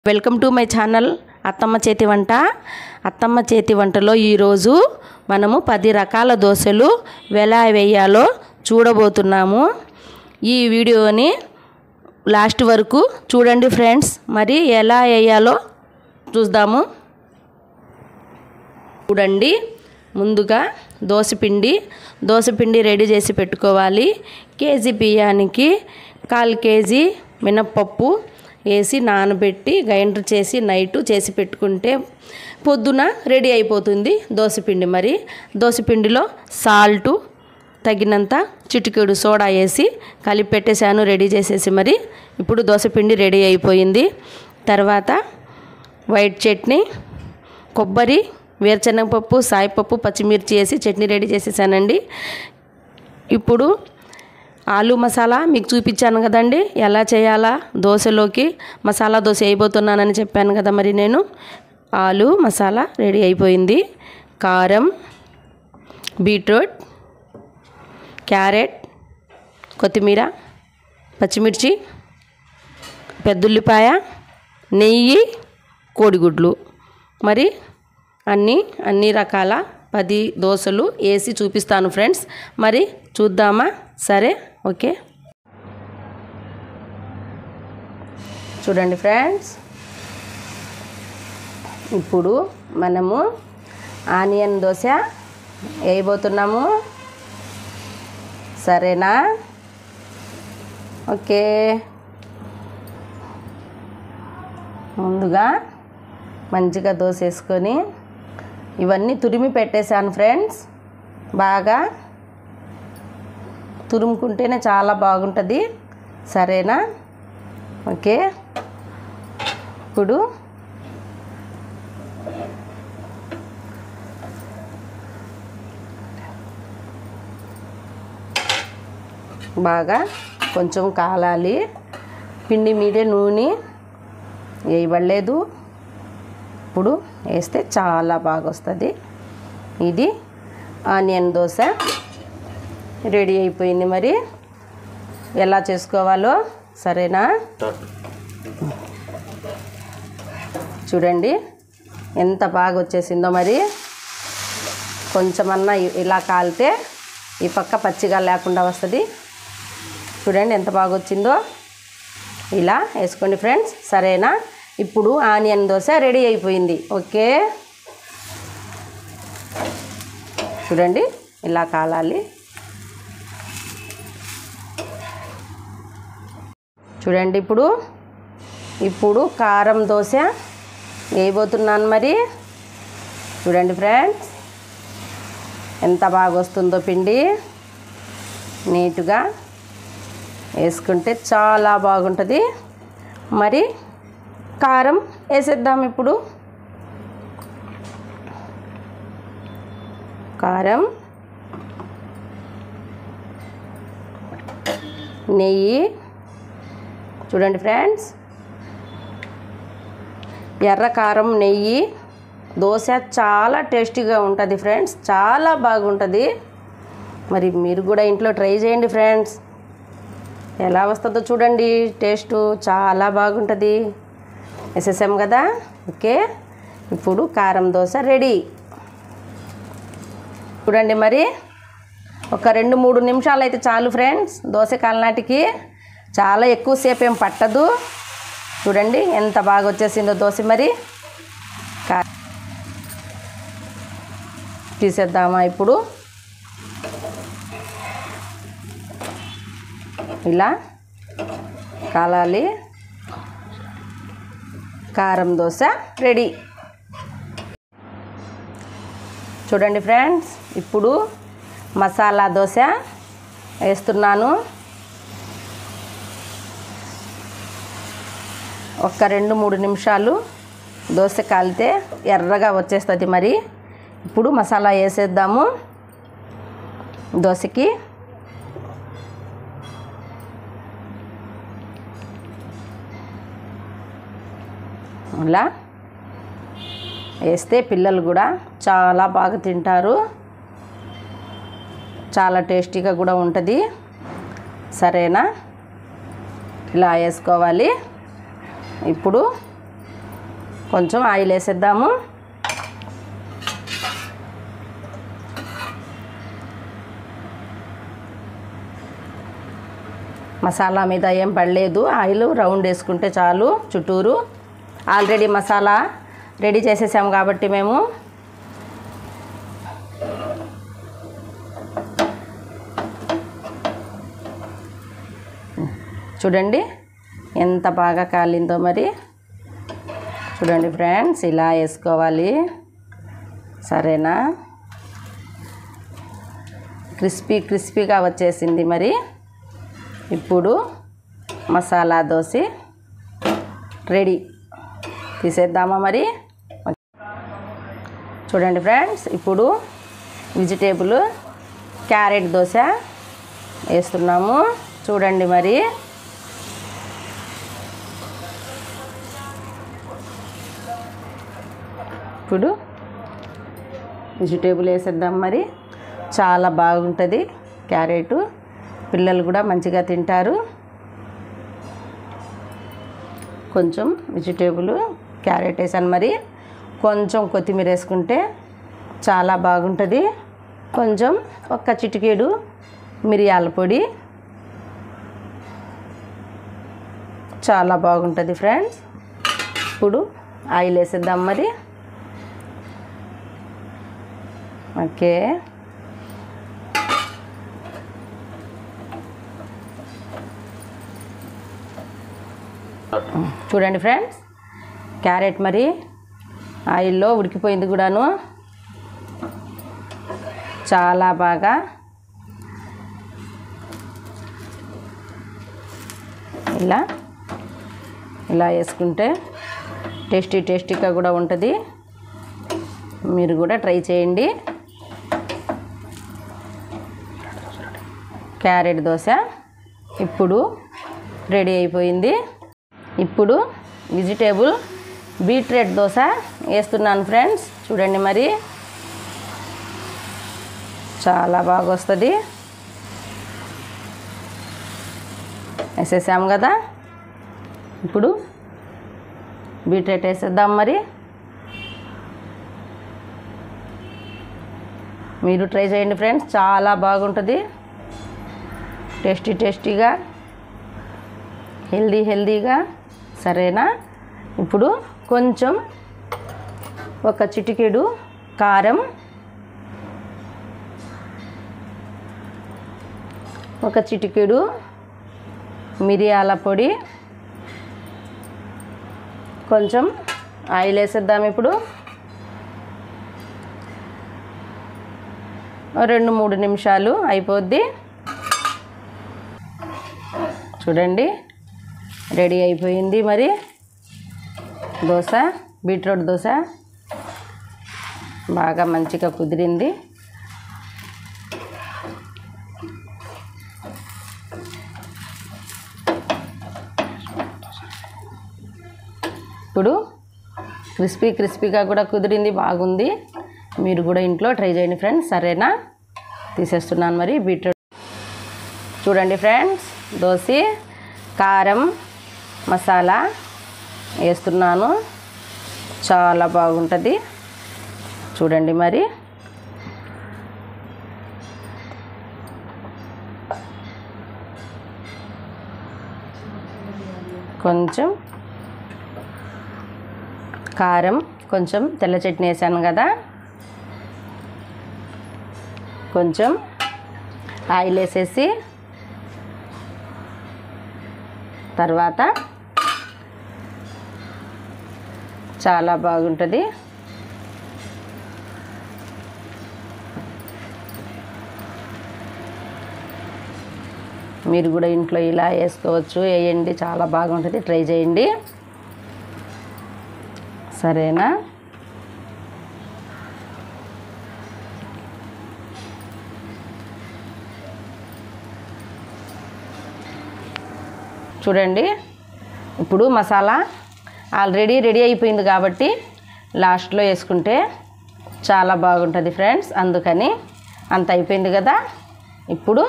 welcome to my channel అత్తమ్మ చేతి వంట అత్తమ్మ చేతి వంటలో ఈరోజు మనము పది రకాల దోశలు ఎలా వేయాలో చూడబోతున్నాము ఈ వీడియోని లాస్ట్ వరకు చూడండి ఫ్రెండ్స్ మరి ఎలా వేయాలో చూద్దాము చూడండి ముందుగా దోశపిండి దోశపిండి రెడీ చేసి పెట్టుకోవాలి కేజీ బియ్యానికి కాల్ కేజీ మినప్పప్పు వేసి నానబెట్టి గ్రైండర్ చేసి నైట్ చేసి పెట్టుకుంటే పొద్దున రెడీ అయిపోతుంది దోశపిండి మరి దోశపిండిలో సాల్టు తగినంత చిటికెడు సోడా వేసి కలిపి పెట్టేశాను రెడీ చేసేసి మరి ఇప్పుడు దోశపిండి రెడీ అయిపోయింది తర్వాత వైట్ చట్నీ కొబ్బరి వేరుశనగపప్పు సాయిపప్పు పచ్చిమిర్చి వేసి చట్నీ రెడీ చేసేసానండి ఇప్పుడు ఆలు మసాలా మీకు చూపించాను కదండి ఎలా చేయాలా దోశలోకి మసాలా దోశ వేయబోతున్నానని చెప్పాను కదా మరి నేను ఆలు మసాలా రెడీ అయిపోయింది కారం బీట్రూట్ క్యారెట్ కొత్తిమీర పచ్చిమిర్చి పెద్దుల్లిపాయ నెయ్యి కోడిగుడ్లు మరి అన్నీ అన్ని రకాల పది దోశలు వేసి చూపిస్తాను ఫ్రెండ్స్ మరి చూద్దామా సరే ఓకే చూడండి ఫ్రెండ్స్ ఇప్పుడు మనము ఆనియన్ దోశ వేయబోతున్నాము సరేనా ఓకే ముందుగా మంచిగా దోశ వేసుకొని ఇవన్నీ తురిమి పెట్టేశాను ఫ్రెండ్స్ బాగా తురుముకుంటేనే చాలా బాగుంటుంది సరేనా ఓకే ఇప్పుడు బాగా కొంచెం కాలాలి పిండి మీదే నూనె వేయబడలేదు ఇప్పుడు వేస్తే చాలా బాగా వస్తుంది ఇది ఆనియన్ దోశ రెడీ అయిపోయింది మరి ఎలా చేసుకోవాలో సరేనా చూడండి ఎంత బాగా వచ్చేసిందో మరి కొంచెమన్నా ఇ- ఇలా కాలితే ఈ పక్క పచ్చిగా లేకుండా వస్తుంది చూడండి ఎంత బాగా వచ్చిందో ఇలా వేసుకోండి ఫ్రెండ్స్ సరేనా ఇప్పుడు ఆనియన్ దోశ రెడీ అయిపోయింది ఓకే చూడండి ఇలా కాలాలి చూడండి ఇప్పుడు ఇప్పుడు కారం దోశ వేయబోతున్నాను మరి చూడండి ఫ్రెండ్స్ ఎంత బాగా వస్తుందో పిండి నీట్గా వేసుకుంటే చాలా బాగుంటుంది మరి కారం వేసేద్దాం ఇప్పుడు కారం నెయ్యి చూడండి ఫ్రెండ్స్ ఎర్ర కారం నెయ్యి దోశ చాలా టేస్టీగా ఉంటుంది ఫ్రెండ్స్ చాలా బాగుంటుంది మరి మీరు కూడా ఇంట్లో ట్రై చేయండి ఫ్రెండ్స్ ఎలా వస్తుందో చూడండి టేస్ట్ చాలా బాగుంటుంది వేసేసాం కదా ఓకే ఇప్పుడు కారం దోశ రెడీ చూడండి మరి ఒక రెండు మూడు నిమిషాలు అయితే చాలు ఫ్రెండ్స్ దోశ కాలనాటికి చాలా ఎక్కువసేపు ఏం పట్టదు చూడండి ఎంత బాగా వచ్చేసిందో దోశ మరి కా- తీసేద్దామా ఇప్పుడు ఇలా కాలాలి కారం దోశ రెడీ చూడండి ఫ్రెండ్స్ ఇప్పుడు మసాలా దోశ వేస్తున్నాను ఒక రెండు మూడు నిమిషాలు దోశ కాలితే ఎర్రగా వచ్చేస్తుంది మరి ఇప్పుడు మసాలా వేసేద్దాము దోశకి అలా వేస్తే పిల్లలు కూడా చాలా బాగా తింటారు చాలా టేస్టీగా కూడా ఉంటుంది సరేనా ఇలా వేసుకోవాలి ఇప్పుడు కొంచెం ఆయిల్ వేసేద్దాము మసాలా మీద ఏం పడలేదు ఆయిల్ రౌండ్ వేసుకుంటే చాలు చుట్టూరు ఆల్రెడీ మసాలా రెడీ చేసేసాము కాబట్టి మేము చూడండి ఎంత బాగా కాలిందో మరి చూడండి ఫ్రెండ్స్ ఇలా వేసుకోవాలి సరేనా క్రిస్పీ క్రిస్పీగా వచ్చేసింది మరి ఇప్పుడు మసాలా దోశ రెడీ తీసేద్దామా మరి చూడండి ఫ్రెండ్స్ ఇప్పుడు వెజిటేబుల్ క్యారెట్ దోశ వేస్తున్నాము చూడండి మరి ఇప్పుడు వెజిటేబుల్ వేసేద్దాం మరి చాలా బాగుంటుంది క్యారెట్ పిల్లలు కూడా మంచిగా తింటారు కొంచెం వెజిటేబుల్ క్యారెట్ వేసాను మరి కొంచెం కొత్తిమీర వేసుకుంటే చాలా బాగుంటుంది కొంచెం ఒక్క చిటికేడు మిరియాల పొడి చాలా బాగుంటుంది ఫ్రెండ్స్ ఇప్పుడు ఆయిల్ వేసేద్దాం మరి ఓకే చూడండి ఫ్రెండ్స్ క్యారెట్ మరి ఆయిల్లో ఉడికిపోయింది కూడాను చాలా బాగా ఇలా ఇలా వేసుకుంటే టేస్టీ టేస్టీగా కూడా ఉంటుంది మీరు కూడా ట్రై చేయండి క్యారెట్ దోశ ఇప్పుడు రెడీ అయిపోయింది ఇప్పుడు వెజిటేబుల్ బీట్రూట్ దోశ వేస్తున్నాను ఫ్రెండ్స్ చూడండి మరి చాలా బాగా వస్తుంది వేసేసాము కదా ఇప్పుడు బీట్రూట్ వేసేద్దాం మరి మీరు ట్రై చేయండి ఫ్రెండ్స్ చాలా బాగుంటుంది టేస్టీ టేస్టీగా హెల్దీ హెల్దీగా సరేనా ఇప్పుడు కొంచెం ఒక చిటికెడు కారం ఒక చిటికెడు మిరియాల పొడి కొంచెం ఆయిల్ వేసేద్దాం ఇప్పుడు రెండు మూడు నిమిషాలు అయిపోద్ది చూడండి రెడీ అయిపోయింది మరి దోశ బీట్రూట్ దోశ బాగా మంచిగా కుదిరింది ఇప్పుడు క్రిస్పీ క్రిస్పీగా కూడా కుదిరింది బాగుంది మీరు కూడా ఇంట్లో ట్రై చేయండి ఫ్రెండ్స్ సరేనా తీసేస్తున్నాను మరి బీట్రూట్ చూడండి ఫ్రెండ్స్ దోశ కారం మసాలా వేస్తున్నాను చాలా బాగుంటుంది చూడండి మరి కొంచెం కారం కొంచెం తెల్ల చట్నీ వేసాను కదా కొంచెం ఆయిల్ వేసేసి తర్వాత చాలా బాగుంటుంది మీరు కూడా ఇంట్లో ఇలా వేసుకోవచ్చు వేయండి చాలా బాగుంటుంది ట్రై చేయండి సరేనా చూడండి ఇప్పుడు మసాలా ఆల్రెడీ రెడీ అయిపోయింది కాబట్టి లాస్ట్లో వేసుకుంటే చాలా బాగుంటుంది ఫ్రెండ్స్ అందుకని అంత అయిపోయింది కదా ఇప్పుడు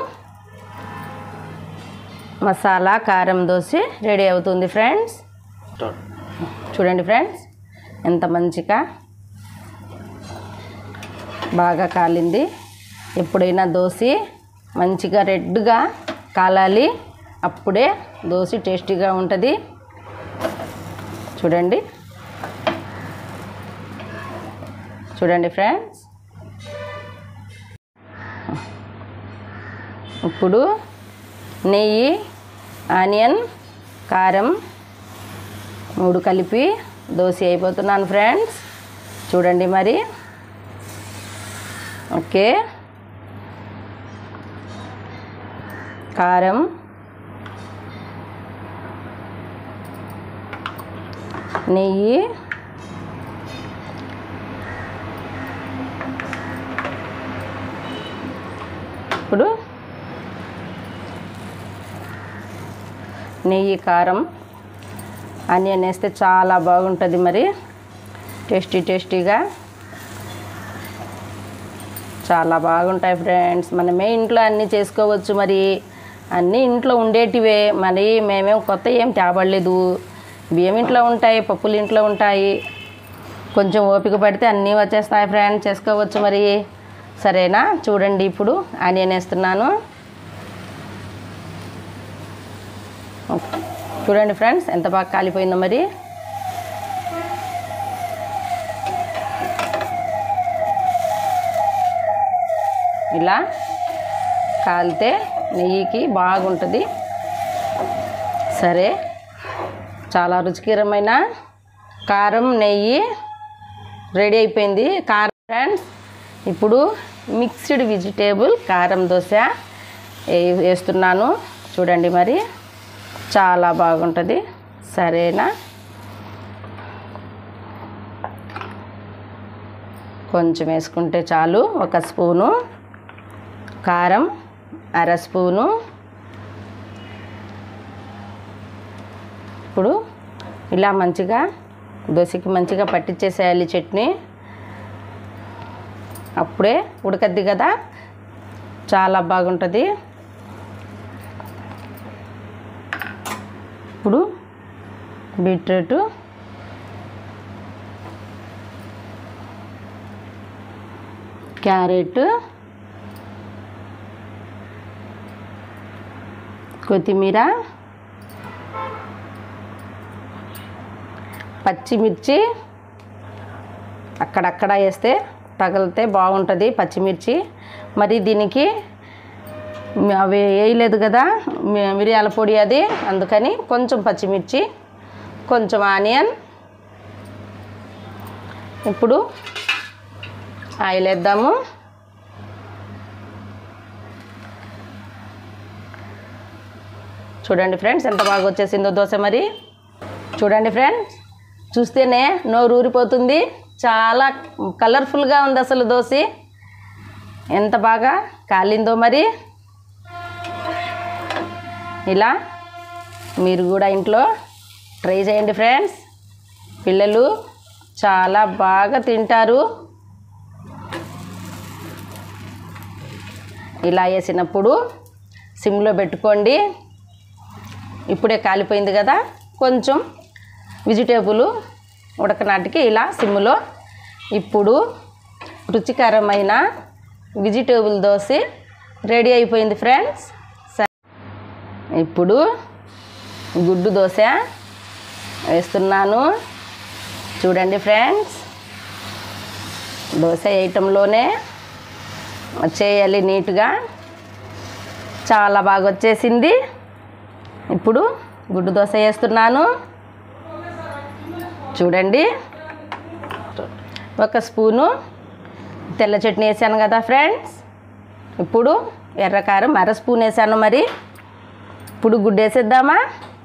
మసాలా కారం దోశ రెడీ అవుతుంది ఫ్రెండ్స్ చూడండి ఫ్రెండ్స్ ఎంత మంచిగా బాగా కాలింది ఎప్పుడైనా దోశ మంచిగా రెడ్గా కాలాలి అప్పుడే దోశ టేస్టీగా ఉంటుంది చూడండి చూడండి ఫ్రెండ్స్ ఇప్పుడు నెయ్యి ఆనియన్ కారం మూడు కలిపి దోశ అయిపోతున్నాను ఫ్రెండ్స్ చూడండి మరి ఓకే కారం నెయ్యి ఇప్పుడు నెయ్యి కారం ఆనియన్ వేస్తే చాలా బాగుంటుంది మరి టేస్టీ టేస్టీగా చాలా బాగుంటాయి ఫ్రెండ్స్ మనమే ఇంట్లో అన్నీ చేసుకోవచ్చు మరి అన్నీ ఇంట్లో ఉండేటివే మరి మేమేం కొత్త ఏం తేబడలేదు బియ్యం ఇంట్లో ఉంటాయి పప్పులు ఇంట్లో ఉంటాయి కొంచెం ఓపిక పడితే అన్నీ వచ్చేస్తాయి ఫ్రెండ్స్ చేసుకోవచ్చు మరి సరేనా చూడండి ఇప్పుడు ఆనియన్ వేస్తున్నాను చూడండి ఫ్రెండ్స్ ఎంత బాగా కాలిపోయిందో మరి ఇలా కాలితే నెయ్యికి బాగుంటుంది సరే చాలా రుచికరమైన కారం నెయ్యి రెడీ అయిపోయింది కారం ఫ్రెండ్స్ ఇప్పుడు మిక్స్డ్ వెజిటేబుల్ కారం దోశ వే- వేస్తున్నాను చూడండి మరి చాలా బాగుంటుంది సరేనా కొంచెం వేసుకుంటే చాలు ఒక స్పూను కారం అర స్పూను ఇప్పుడు ఇలా మంచిగా దోశకి మంచిగా పట్టించేసేయాలి చట్నీ అప్పుడే ఉడకద్ది కదా చాలా బాగుంటుంది ఇప్పుడు బీట్రూట్ క్యారెట్ కొత్తిమీర పచ్చిమిర్చి అక్కడక్కడ వేస్తే తగిలితే బాగుంటుంది పచ్చిమిర్చి మరి దీనికి మ- అవి వేయలేదు కదా మి- మిరియాల పొడి అది అందుకని కొంచెం పచ్చిమిర్చి కొంచెం ఆనియన్ ఇప్పుడు ఆయిల్ వేద్దాము చూడండి ఫ్రెండ్స్ ఎంత బాగా వచ్చేసిందో దోశ మరి చూడండి ఫ్రెండ్స్ చూస్తేనే నోరు ఊరిపోతుంది చాలా కలర్ఫుల్గా ఉంది అసలు దోశ ఎంత బాగా కాలిందో మరి ఇలా మీరు కూడా ఇంట్లో ట్రై చేయండి ఫ్రెండ్స్ పిల్లలు చాలా బాగా తింటారు ఇలా వేసినప్పుడు సిమ్లో పెట్టుకోండి ఇప్పుడే కాలిపోయింది కదా కొంచెం వెజిటేబుల్ ఉడకనాటికి ఇలా సిమ్లో ఇప్పుడు రుచికరమైన వెజిటేబుల్ దోశ రెడీ అయిపోయింది ఫ్రెండ్స్ స- ఇప్పుడు గుడ్డు దోశ వేస్తున్నాను చూడండి ఫ్రెండ్స్ దోశ వేయటంలోనే చేయాలి నీట్గా చాలా బాగా వచ్చేసింది ఇప్పుడు గుడ్డు దోశ వేస్తున్నాను చూడండి ఒక స్పూను తెల్ల చట్నీ వేసాను కదా ఫ్రెండ్స్ ఇప్పుడు ఎర్రకారం అర స్పూన్ వేసాను మరి ఇప్పుడు గుడ్డు వేసేద్దామా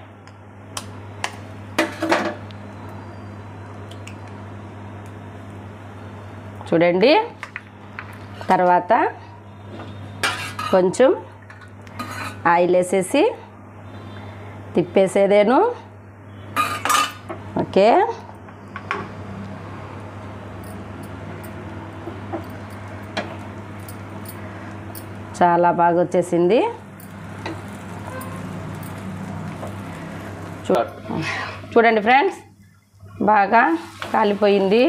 చూడండి తర్వాత కొంచెం ఆయిల్ వేసేసి తిప్పేసేదేను ఓకే చాలా బాగా వచ్చేసింది చూ- చూడండి ఫ్రెండ్స్ బాగా కాలిపోయింది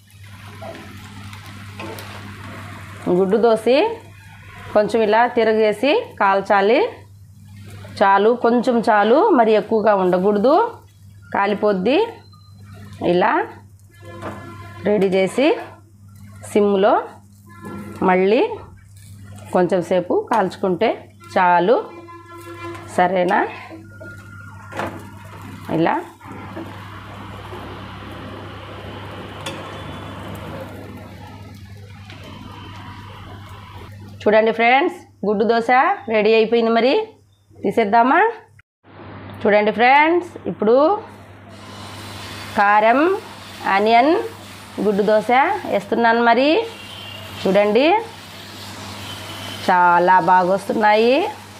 గుడ్డు దోసి కొంచెం ఇలా తిరగేసి కాల్చాలి చాలు కొంచెం చాలు మరి ఎక్కువగా ఉండకూడదు కాలిపోద్ది ఇలా రెడీ చేసి సిమ్లో మళ్ళీ కొంచెం సేపు కాల్చుకుంటే చాలు సరేనా ఇలా చూడండి ఫ్రెండ్స్ గుడ్డు దోశ రెడీ అయిపోయింది మరి తీసేద్దామా చూడండి ఫ్రెండ్స్ ఇప్పుడు కారం ఆనియన్ గుడ్డు దోశ వేస్తున్నాను మరి చూడండి చాలా బాగా వస్తున్నాయి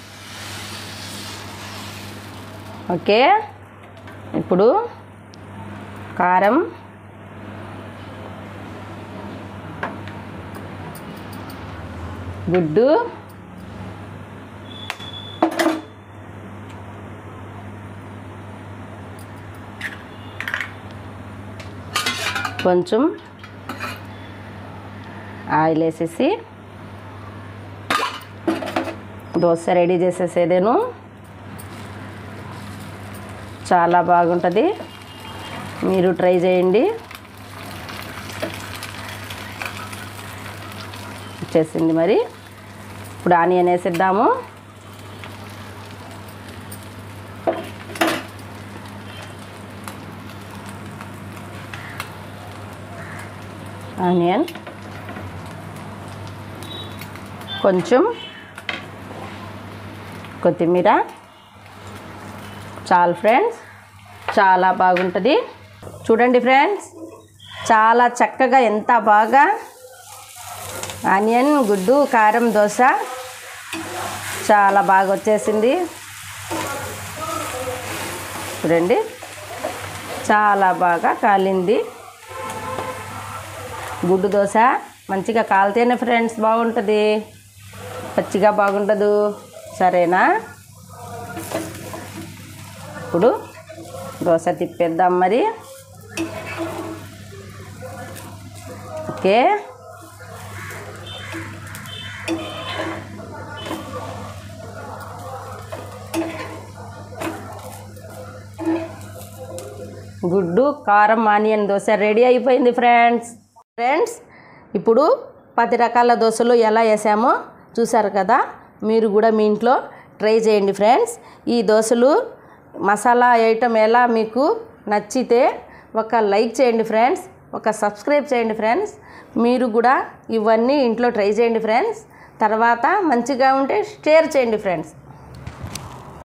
ఓకే ఇప్పుడు కారం గుడ్డు కొంచెం ఆయిల్ వేసేసి దోశ రెడీ చేసేసేదేను చాలా బాగుంటుంది మీరు ట్రై చేయండి వచ్చేసింది మరి ఇప్పుడు ఆనియన్ వేసిద్దాము ఆనియన్ కొంచెం కొత్తిమీర చాలు ఫ్రెండ్స్ చాలా బాగుంటుంది చూడండి ఫ్రెండ్స్ చాలా చక్కగా ఎంత బాగా ఆనియన్ గుడ్డు కారం దోశ చాలా బాగా వచ్చేసింది చూడండి చాలా బాగా కాలింది గుడ్డు దోశ మంచిగా కాలితేనే ఫ్రెండ్స్ బాగుంటుంది పచ్చిగా బాగుండదు సరేనా ఇప్పుడు దోశ తిప్పేద్దాం మరి ఓకే గుడ్డు కారం ఆనియన్ దోశ రెడీ అయిపోయింది ఫ్రెండ్స్ ఫ్రెండ్స్ ఇప్పుడు పది రకాల దోశలు ఎలా వేసామో చూసారు కదా మీరు కూడా మీ ఇంట్లో ట్రై చేయండి ఫ్రెండ్స్ ఈ దోశలు మసాలా ఐటమ్ ఎలా మీకు నచ్చితే ఒక లైక్ చేయండి ఫ్రెండ్స్ ఒక సబ్స్క్రైబ్ చేయండి ఫ్రెండ్స్ మీరు కూడా ఇవన్నీ ఇంట్లో ట్రై చేయండి ఫ్రెండ్స్ తర్వాత మంచిగా ఉంటే షేర్ చేయండి ఫ్రెండ్స్